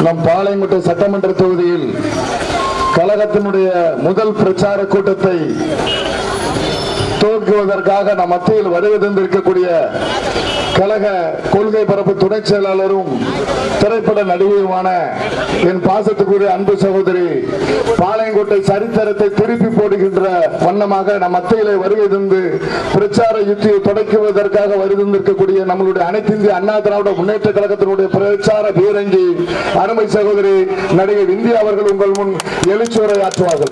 நம் பாளையங்கோட்டை சட்டமன்ற தொகுதியில் கழகத்தினுடைய முதல் பிரச்சார கூட்டத்தை துவக்குவதற்காக நம் மத்தியில் வருகை தந்திருக்கக்கூடிய கழக கொள்கை பரப்பு துணை செயலாளரும் திரைப்பட நடிகையுமான என் பாசத்துக்குரிய அன்பு சகோதரி பாளையங்கோட்டை சரித்திரத்தை திருப்பி போடுகின்ற வண்ணமாக நம் மத்தியிலே வருகை தந்து பிரச்சார யுத்தியை தொடக்குவதற்காக வருகை தந்திருக்கக்கூடிய நம்மளுடைய அனைத்து இந்திய அண்ணா திராவிட முன்னேற்ற கழகத்தினுடைய பிரச்சார பீரங்கி அருமை சகோதரி நடிகை இந்தியா அவர்கள் உங்கள் முன் எழுச்சுவரை ஆற்றுவார்கள்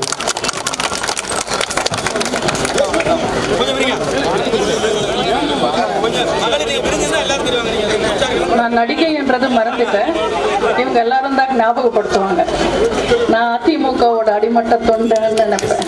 கொஞ்சம் விடுங்க. கொஞ்சம் மகளிர் நீங்க பிரிஞ்சுன்னா எல்லாரும் தெரிவாங்க நீங்க உற்சாகம் நான் நடிகை என்றது மறந்துட்டேன் இவங்க எல்லாரும் தான் ஞாபகப்படுத்துவாங்க நான் அதிமுகவோட அடிமட்ட தொண்டன்னு நினைப்பேன்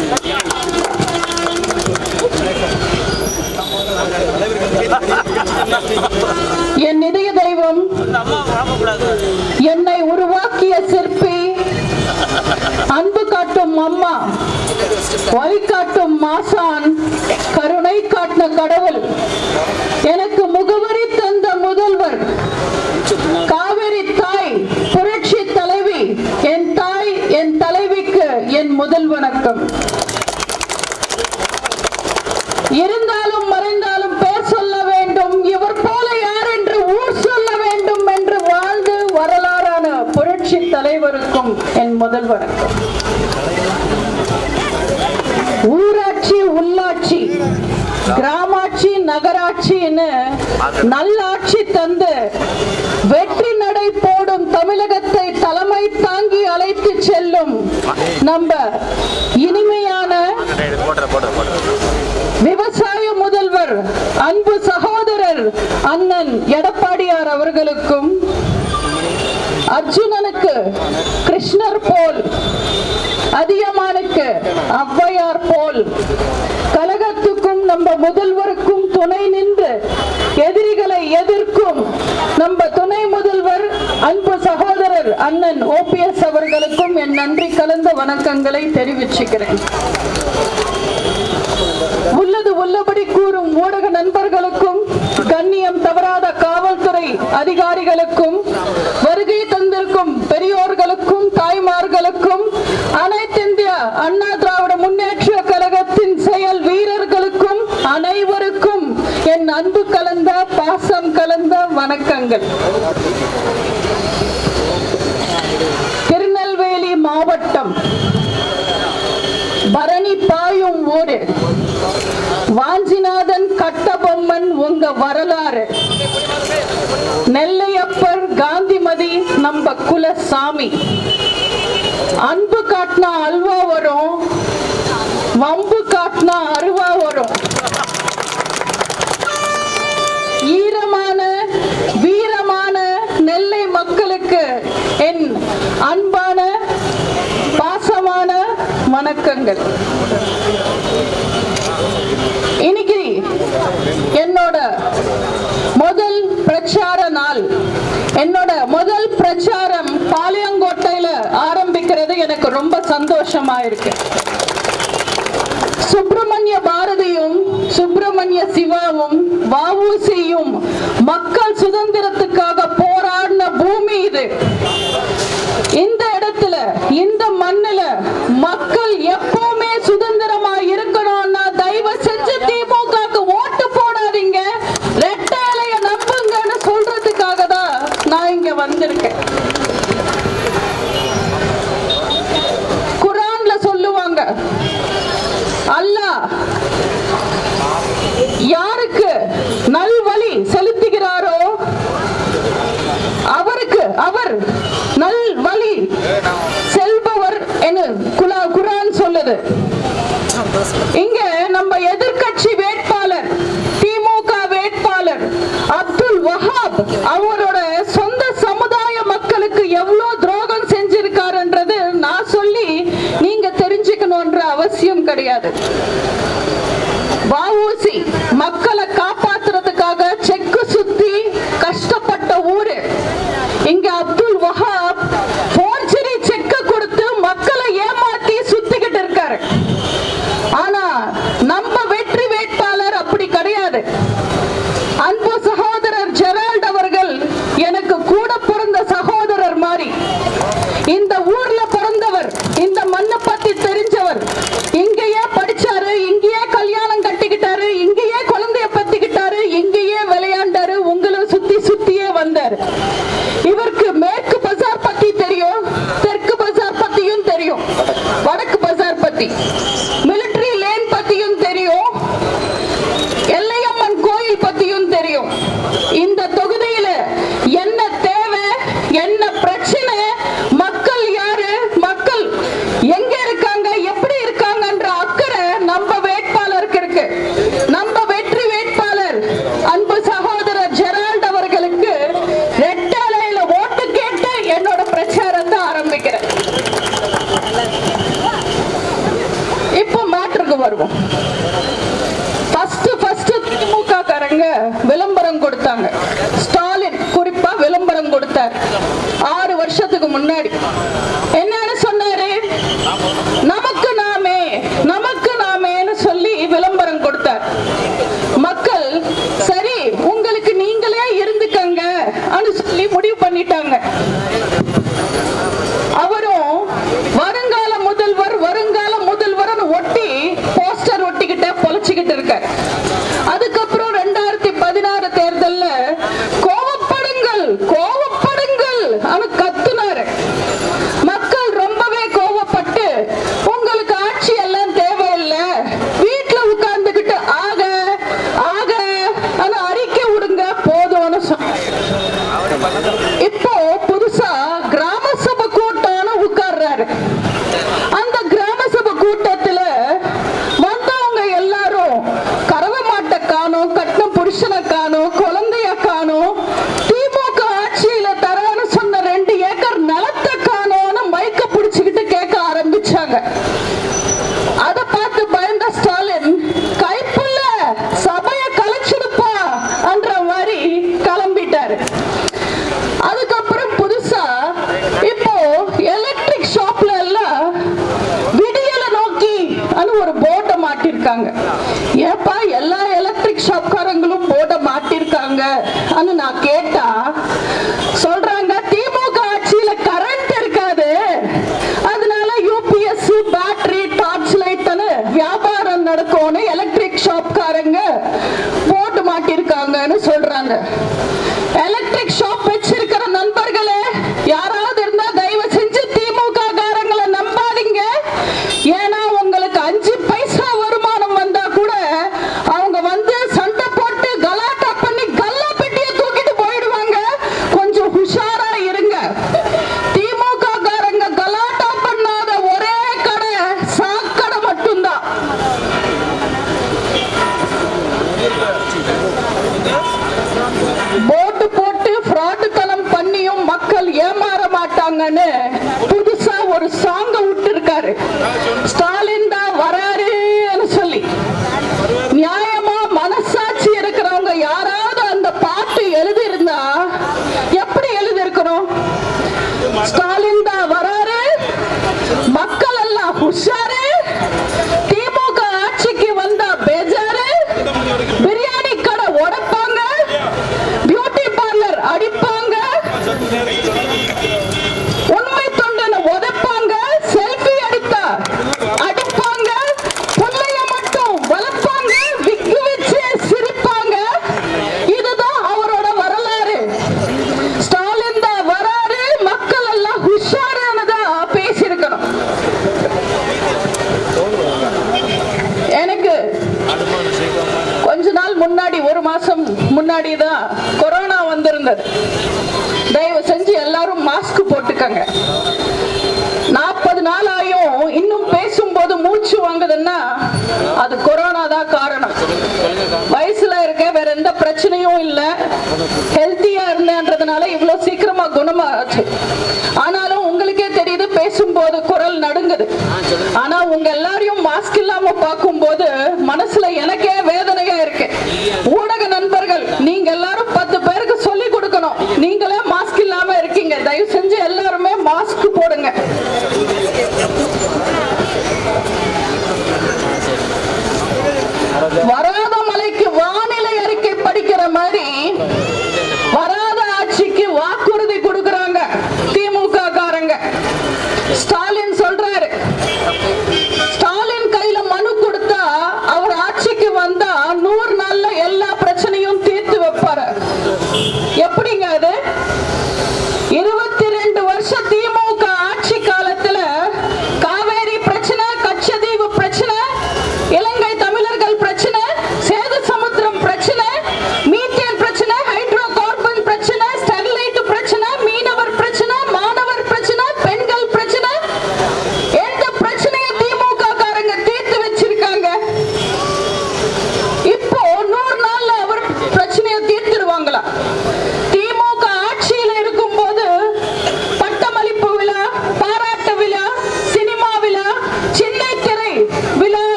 என் இதய தெய்வம் என்னை உருவாக்கிய சிற்பி அன்பு காட்டும் அம்மா வழிகாட்டும் மாசான் கருணை காட்டின கடவுள் எனக்கு முகவரி தந்த முதல்வர் காவிரி தாய் புரட்சி தலைவி என் தாய் என் தலைவிக்கு என் முதல் வணக்கம் இருந்தாலும் மறைந்தாலும் பேர் சொல்ல வேண்டும் இவர் போல யார் என்று ஊர் சொல்ல வேண்டும் என்று வாழ்ந்து வரலாறான புரட்சி தலைவருக்கும் என் முதல் வணக்கம் ஊராட்சி உள்ளாட்சி கிராமாட்சி நகராட்சின்னு நல்லாட்சி தந்து வெற்றி நடை போடும் தமிழகத்தை தலைமை தாங்கி அழைத்து செல்லும் நம்ம இனிமையான விவசாய முதல்வர் அன்பு சகோதரர் அண்ணன் எடப்பாடியார் அவர்களுக்கும் அர்ஜுனனுக்கு கிருஷ்ணர் போல் அதியமானுக்கு ஔவையார் போல் கழகத்துக்கும் நம்ம முதல்வருக்கும் துணை நின்று எதிரிகளை எதிர்க்கும் நம்ம துணை முதல்வர் அன்பு சகோதரர் அண்ணன் ஓபிஎஸ் அவர்களுக்கும் என் நன்றி கலந்த வணக்கங்களை தெரிவிச்சுக்கிறேன் உள்ளது உள்ளபடி கூறும் ஊடக நண்பர்களுக்கும் கண்ணியம் தவறாத காவல்துறை அதிகாரிகளுக்கும் வருகை தந்திருக்கும் பெரியோர்களுக்கும் தாய்மார்களுக்கும் அனைத்திந்திய அண்ணா திராவிட முன்னேற்ற கழகத்தின் செயல் வீரர்களுக்கும் அனைவருக்கும் என் அன்பு கலந்த பாசம் கலந்த வணக்கங்கள் திருநெல்வேலி மாவட்டம் பரணி பாயும் ஊரு வாஞ்சிநாதன் கட்டபொம்மன் உங்க வரலாறு நெல்லையப்பர் காந்திமதி நம்ம குலசாமி அன்பு காட்டினா அல்வா வரும் வம்பு காட்டினா அருவா வரும் ஈரமான வீரமான நெல்லை மக்களுக்கு என் அன்பான பாசமான வணக்கங்கள் இன்னைக்கு என்னோட முதல் பிரச்சார நாள் என்னோட முதல் பிரச்சாரம் பாளையங்கோட்டையில ஆரம்பிக்கிறது எனக்கு ரொம்ப சந்தோஷமா இருக்கு சுப்பிரமணிய பாரதியும் சுப்பிரமணிய சிவாவும் வஉசியும் மக்கள் சுதந்திரத்துக்காக போராடின பூமி இது இந்த இடத்துல இந்த மண்ணுல மக்கள் எப்பவுமே சுதந்திரமா இருக்கணும்னா தயவு செஞ்சு திமுகக்கு ஓட்டு போடாதீங்க ரெட்டை இலைய நம்புங்கன்னு சொல்றதுக்காக தான் நான் இங்க வந்திருக்கேன் குரான்ல சொல்லுவாங்க அல்லாஹ் யாருக்கு நல்வழி செலுத்துகிறாரோ அவருக்கு அவர் நல் வழி செல்பவர் என குலா- குரான் சொல்லுது இங்க நம்ம எதிர்க்கட்சி வேட்பாளர் திமுக வேட்பாளர் அப்துல் வஹாப் அவரோட சொந்த சமுதாய மக்களுக்கு எவ்வளவு துரோகம் செஞ்சிருக்காருன்றது நான் சொல்லி நீங்க தெரிஞ்சுக்கணும்ன்ற அவசியம் கிடையாது வஉசி மக்களை காப்பாத்துறதுக்காக செக்கு சுத்தி கஷ்டப்பட்ட ஊரு இங்க அப்துல் வஹாப் போர்ஜரி செக்க கொடுத்து மக்களை ஏமாத்தி சுத்திக்கிட்டு இருக்காரு ஆனா நம்ம வெற்றி வேட்பாளர் அப்படி கிடையாது அன்பு சகோதரர் ஜெரால்ட் அவர்கள் எனக்கு கூட பிறந்த சகோதரர் மாதிரி பத்தி மிலிட்டரி லேன் பத்தியும் தெரியும் எல்லையம்மன் கோயில் பத்தியும் தெரியும் இந்த தொகுதியில என்ன தேவை என்ன பிரச்சனை மக்கள் யாரு மக்கள் எங்க இருக்காங்க எப்படி இருக்காங்கன்ற அக்கறை நம்ம வேட்பாளருக்கு இருக்கு நம்ம வெற்றி வேட்பாளர் அன்பு சகோதரர் ஜெரால்ட் அவர்களுக்கு ரெட்டலையில ஓட்டு கேட்டு என்னோட பிரச்சாரத்தை ஆரம்பிக்கிறேன் இப்போ மேட்ருக்கு வருவோம் ஃபர்ஸ்ட் ஃபர்ஸ்ட் திமுக காரங்க விளம்பரம் கொடுத்தாங்க ஸ்டாலின் குறிப்பா விளம்பரம் கொடுத்தார் ஆறு வருஷத்துக்கு முன்னாடி என்னன்னு சொன்னாரு நமக்கு நாமே நமக்கு நாமேன்னு சொல்லி விளம்பரம் கொடுத்தார் மக்கள் சரி உங்களுக்கு நீங்களே இருந்துக்கங்க சொல்லி முடிவு பண்ணிட்டாங்க அவரும் வருங்கால முதல்வர் வருங்கால முதல்வர்னு ஒட்டி போஸ்டர் ஒட்டிக்கிட்ட பொழைச்சுக்கிட்டு இருக்கார் அதுக்கப்புறம் ரெண்டாயிரத்தி பதினாறு தேர்தல்ல கோவப்படுங்கள் கோவப்படுங்கள் அனு கத்துனாரு மக்கள் ரொம்பவே கோவப்பட்டு உங்களுக்கு ஆட்சி எல்லாம் தேவையில்லை வீட்டுல உட்கார்ந்துகிட்டு ஆக ஆக ஆனா அறிக்கை விடுங்க போதும்னு சொன்னார் இப்போ புதுசா கிராம சபை கூட்டம்னு உட்கார்றாரு அந்த கிராம சபை கூட்டத்துல வந்தவங்க எல்லாரும் கறவை மாட்டை காணும் கட்டின புருஷனை காணும் குழந்தைய காணும் திமுக ஆட்சியில தரேன்னு சொன்ன ரெண்டு ஏக்கர் நிலத்தை காணும்னு மைக்க பிடிச்சுக்கிட்டு கேட்க ஆரம்பிச்சாங்க அத பார்த்து பயந்த ஸ்டாலின் கைப்புள்ள சபைய கலைச்சிடுப்பா என்ற மாதிரி கிளம்பிட்டாரு அதுக்கப்புறம் புதுசா இப்போ எலக்ட்ரிக் ஷாப்ல எல்லாம் விடியல நோக்கி அது ஒரு போர்டை மாட்டிருக்காங்க ஏப்பா எல்லா எலக்ட்ரிக் ஷாப்காரங்களும் போர்டை மாட்டிருக்காங்க நான் கேட்டா சொல்றாங்க திமுக ஆட்சியில கரண்ட் இருக்காது அதனால யூபிஎஸ் பேட்டரி டார்ச் லைட் வியாபாரம் நடக்கும்னு எலக்ட்ரிக் ஷாப்காரங்க போட்டு மாட்டிருக்காங்கன்னு சொல்றாங்க எலக்ட்ரிக் ஷாப் வச்சிருக்கிற நண்பர்களே யாராவது இருந்தா தயவு செஞ்சு திமுக காரங்களை நம்பாதீங்க ஏன்னா உங்களுக்கு அஞ்சு பைசா வருமானம் வந்தா கூட அவங்க வந்து சண்டை போட்டு கலாட்டா பண்ணி கல்லா பெட்டியை தூக்கிட்டு போயிடுவாங்க கொஞ்சம் உஷாரா இருங்க திமுக காரங்க கலாட்டா பண்ணாத ஒரே கடை சாக்கடை மட்டும்தான் போட்டு போட்டு ஃப்ராடு தனம் பண்ணியும் மக்கள் ஏமாற மாட்டாங்கன்னு புதுசா ஒரு சாங்க விட்டு ஸ்டாலின் தான் வராருன்னு சொல்லி நியாயமா மனசாட்சி இருக்கிறவங்க யாராவது அந்த பாட்டு எழுதியிருந்தா எப்படி எழுதியிருக்கணும் ஸ்டாலின் தான் வராரு மக்கள் எல்லாம் உஷாரு திமுக ஆட்சிக்கு வந்தா பேஜாரு பிரியாணி கடை உடைப்பாங்க பியூட்டி பார்லர் அடிப்பாங்க உண்மை தொண்டனை உதைப்பாங்க செல்ஃபி எடுத்தா அடிப்பாங்க புள்ளைய மட்டும் வளர்ப்பாங்க விக்கு வச்சு சிரிப்பாங்க இதுதான் அவரோட வரலாறு ஸ்டாலின் தான் வராரு மக்கள் எல்லாம் உஷாரானதா பேசியிருக்கணும் எனக்கு கொஞ்ச நாள் முன்னாடி ஒரு மாசம் முன்னாடி தான் கொரோனா வந்திருந்தது தயவு செஞ்சு எல்லாரும் மாஸ்க் போட்டுக்கங்க நாற்பது நாள் ஆயும் இன்னும் பேசும்போது மூச்சு வாங்குதுன்னா அது கொரோனா தான் காரணம் வயசுல இருக்க வேற எந்த பிரச்சனையும் இல்ல ஹெல்த்தியா இருந்தேன்றதுனால இவ்வளவு சீக்கிரமா குணமாச்சு ஆனாலும் உங்களுக்கே தெரியுது பேசும்போது குரல் நடுங்குது ஆனா உங்க எல்லாரையும் மாஸ்க் இல்லாம பார்க்கும்போது மனசுல எனக்கே வேதனை